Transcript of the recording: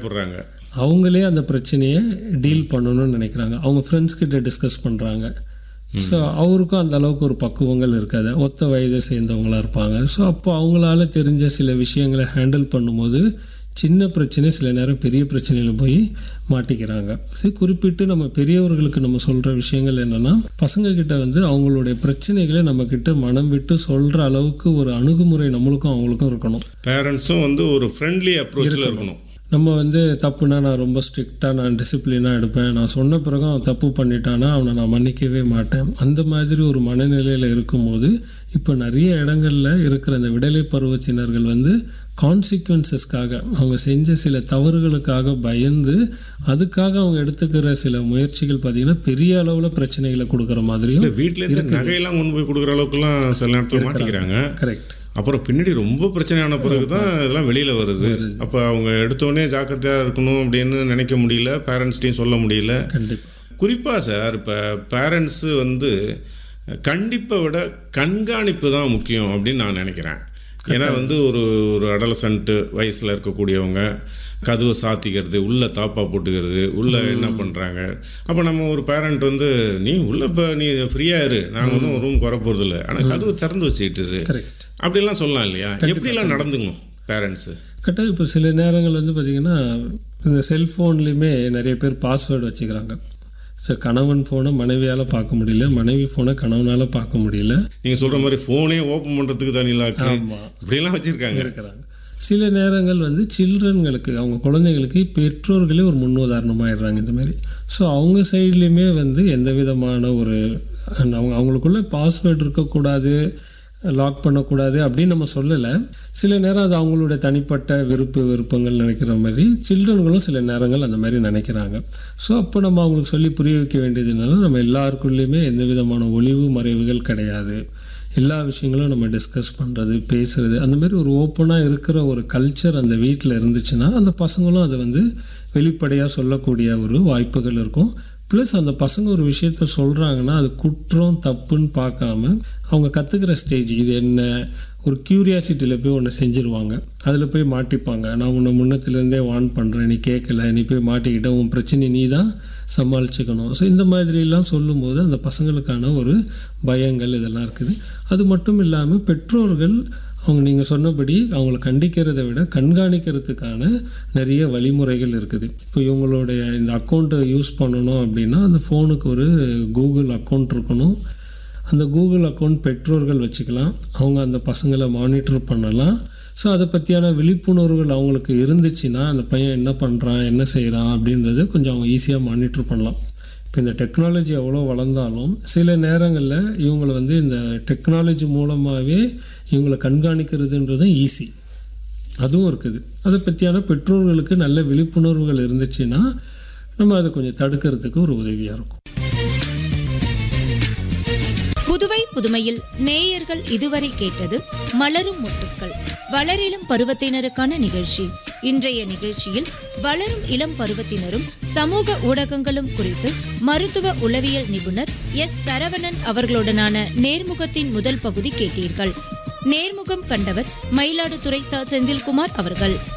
பயப்படுறாங்க அவங்களே அந்த பிரச்சனையை டீல் பண்ணணும்னு நினைக்கிறாங்க அவங்க ஃப்ரெண்ட்ஸ் கிட்ட டிஸ்கஸ் பண்ணுறாங்க ஸோ அவருக்கும் அந்த அளவுக்கு ஒரு பக்குவங்கள் இருக்காது ஒத்த வயதை சேர்ந்தவங்களா இருப்பாங்க ஸோ அப்போ அவங்களால தெரிஞ்ச சில விஷயங்களை ஹேண்டில் பண்ணும்போது சின்ன பிரச்சனை சில நேரம் பெரிய பிரச்சனையில் போய் மாட்டிக்கிறாங்க சரி குறிப்பிட்டு நம்ம பெரியவர்களுக்கு நம்ம சொல்கிற விஷயங்கள் என்னென்னா பசங்க கிட்ட வந்து அவங்களுடைய பிரச்சனைகளை நம்ம கிட்ட மனம் விட்டு சொல்கிற அளவுக்கு ஒரு அணுகுமுறை நம்மளுக்கும் அவங்களுக்கும் இருக்கணும் பேரண்ட்ஸும் வந்து ஒரு ஃப்ரெண்ட்லி அப்ரோச்சில் இருக்கணும் நம்ம வந்து தப்புனா நான் ரொம்ப ஸ்ட்ரிக்டாக நான் டிசிப்ளினாக எடுப்பேன் நான் சொன்ன பிறகு அவன் தப்பு பண்ணிட்டானா அவனை நான் மன்னிக்கவே மாட்டேன் அந்த மாதிரி ஒரு மனநிலையில் இருக்கும்போது இப்போ நிறைய இடங்களில் இருக்கிற அந்த விடலை பருவத்தினர்கள் வந்து கான்சிக்வன்சஸ்க்காக அவங்க செஞ்ச சில தவறுகளுக்காக பயந்து அதுக்காக அவங்க எடுத்துக்கிற சில முயற்சிகள் பார்த்திங்கன்னா பெரிய அளவில் பிரச்சனைகளை கொடுக்குற மாதிரியும் இல்லை வீட்டிலேருந்து நகையெல்லாம் கொண்டு போய் கொடுக்குற அளவுக்குலாம் சில நேரத்தில் மாட்டிக்கிறாங்க கரெக்ட் அப்புறம் பின்னாடி ரொம்ப பிரச்சனையான பிறகு தான் இதெல்லாம் வெளியில் வருது அப்போ அவங்க எடுத்தோடனே ஜாக்கிரதையாக இருக்கணும் அப்படின்னு நினைக்க முடியல பேரண்ட்ஸ்டையும் சொல்ல முடியல கண்டிப்பாக குறிப்பாக சார் இப்போ பேரண்ட்ஸு வந்து கண்டிப்பை விட கண்காணிப்பு தான் முக்கியம் அப்படின்னு நான் நினைக்கிறேன் ஏன்னா வந்து ஒரு ஒரு அடலசன்ட்டு வயசில் இருக்கக்கூடியவங்க கதவை சாத்திக்கிறது உள்ளே தாப்பா போட்டுக்கிறது உள்ளே என்ன பண்ணுறாங்க அப்போ நம்ம ஒரு பேரண்ட் வந்து நீ உள்ளே இப்போ நீ ஃப்ரீயாக இரு நாங்கள் ஒன்றும் ரூம் குறை போகிறதில்ல ஆனால் கதவு திறந்து வச்சுக்கிட்டு இரு. கரெக்ட் அப்படிலாம் சொல்லலாம் இல்லையா எப்படிலாம் நடந்துக்கணும் பேரண்ட்ஸு கரெக்டாக இப்போ சில நேரங்கள் வந்து பார்த்திங்கன்னா இந்த செல்ஃபோன்லேயுமே நிறைய பேர் பாஸ்வேர்டு வச்சுக்கிறாங்க ஸோ கணவன் ஃபோனை மனைவியால் பார்க்க முடியல மனைவி ஃபோனை கணவனால் பார்க்க முடியல நீங்கள் சொல்கிற மாதிரி ஃபோனே ஓப்பன் பண்ணுறதுக்கு தனிலாக்கு ஆமாம் இப்படிலாம் வச்சுருக்காங்க இருக்கிறாங்க சில நேரங்கள் வந்து சில்ட்ரன்களுக்கு அவங்க குழந்தைங்களுக்கு பெற்றோர்களே ஒரு முன்னுதாரணமாயிடுறாங்க இந்த மாதிரி ஸோ அவங்க சைட்லேயுமே வந்து எந்த விதமான ஒரு அவங்க அவங்களுக்குள்ள பாஸ்வேர்டு இருக்கக்கூடாது லாக் பண்ணக்கூடாது அப்படின்னு நம்ம சொல்லலை சில நேரம் அது அவங்களுடைய தனிப்பட்ட விருப்பு விருப்பங்கள் நினைக்கிற மாதிரி சில்ட்ரன்களும் சில நேரங்கள் அந்த மாதிரி நினைக்கிறாங்க ஸோ அப்போ நம்ம அவங்களுக்கு சொல்லி புரிய வைக்க வேண்டியது என்னன்னா நம்ம எல்லாருக்குள்ளேயுமே எந்த விதமான ஒளிவு மறைவுகள் கிடையாது எல்லா விஷயங்களும் நம்ம டிஸ்கஸ் பண்ணுறது பேசுகிறது அந்த மாதிரி ஒரு ஓப்பனாக இருக்கிற ஒரு கல்ச்சர் அந்த வீட்டில் இருந்துச்சுன்னா அந்த பசங்களும் அதை வந்து வெளிப்படையாக சொல்லக்கூடிய ஒரு வாய்ப்புகள் இருக்கும் ப்ளஸ் அந்த பசங்க ஒரு விஷயத்த சொல்கிறாங்கன்னா அது குற்றம் தப்புன்னு பார்க்காம அவங்க கற்றுக்கிற ஸ்டேஜ் இது என்ன ஒரு க்யூரியாசிட்டியில் போய் ஒன்று செஞ்சுருவாங்க அதில் போய் மாட்டிப்பாங்க நான் உன்னை முன்னத்துலேருந்தே வார்ன் பண்ணுறேன் நீ கேட்கல நீ போய் மாட்டிக்கிட்ட உன் பிரச்சனை நீ தான் சமாளிச்சுக்கணும் ஸோ இந்த மாதிரிலாம் சொல்லும்போது அந்த பசங்களுக்கான ஒரு பயங்கள் இதெல்லாம் இருக்குது அது மட்டும் இல்லாமல் பெற்றோர்கள் அவங்க நீங்கள் சொன்னபடி அவங்கள கண்டிக்கிறதை விட கண்காணிக்கிறதுக்கான நிறைய வழிமுறைகள் இருக்குது இப்போ இவங்களுடைய இந்த அக்கௌண்ட்டை யூஸ் பண்ணணும் அப்படின்னா அந்த ஃபோனுக்கு ஒரு கூகுள் அக்கௌண்ட் இருக்கணும் அந்த கூகுள் அக்கௌண்ட் பெற்றோர்கள் வச்சுக்கலாம் அவங்க அந்த பசங்களை மானிட்டர் பண்ணலாம் ஸோ அதை பற்றியான விழிப்புணர்வுகள் அவங்களுக்கு இருந்துச்சுன்னா அந்த பையன் என்ன பண்ணுறான் என்ன செய்கிறான் அப்படின்றத கொஞ்சம் அவங்க ஈஸியாக மானிட்டர் பண்ணலாம் இப்போ இந்த டெக்னாலஜி எவ்வளோ வளர்ந்தாலும் சில நேரங்களில் இவங்களை வந்து இந்த டெக்னாலஜி மூலமாகவே இவங்களை கண்காணிக்கிறதுன்றதும் ஈஸி அதுவும் இருக்குது அதை பற்றியான பெற்றோர்களுக்கு நல்ல விழிப்புணர்வுகள் இருந்துச்சுன்னா நம்ம அதை கொஞ்சம் தடுக்கிறதுக்கு ஒரு உதவியாக இருக்கும் புதுவை புதுமையில் நேயர்கள் இதுவரை கேட்டது மலரும் முட்டுக்கள் வளரிளம் பருவத்தினருக்கான நிகழ்ச்சி இன்றைய நிகழ்ச்சியில் வளரும் இளம் பருவத்தினரும் சமூக ஊடகங்களும் குறித்து மருத்துவ உளவியல் நிபுணர் எஸ் சரவணன் அவர்களுடனான நேர்முகத்தின் முதல் பகுதி கேட்டீர்கள் நேர்முகம் கண்டவர் மயிலாடுதுறை த செந்தில்குமார் அவர்கள்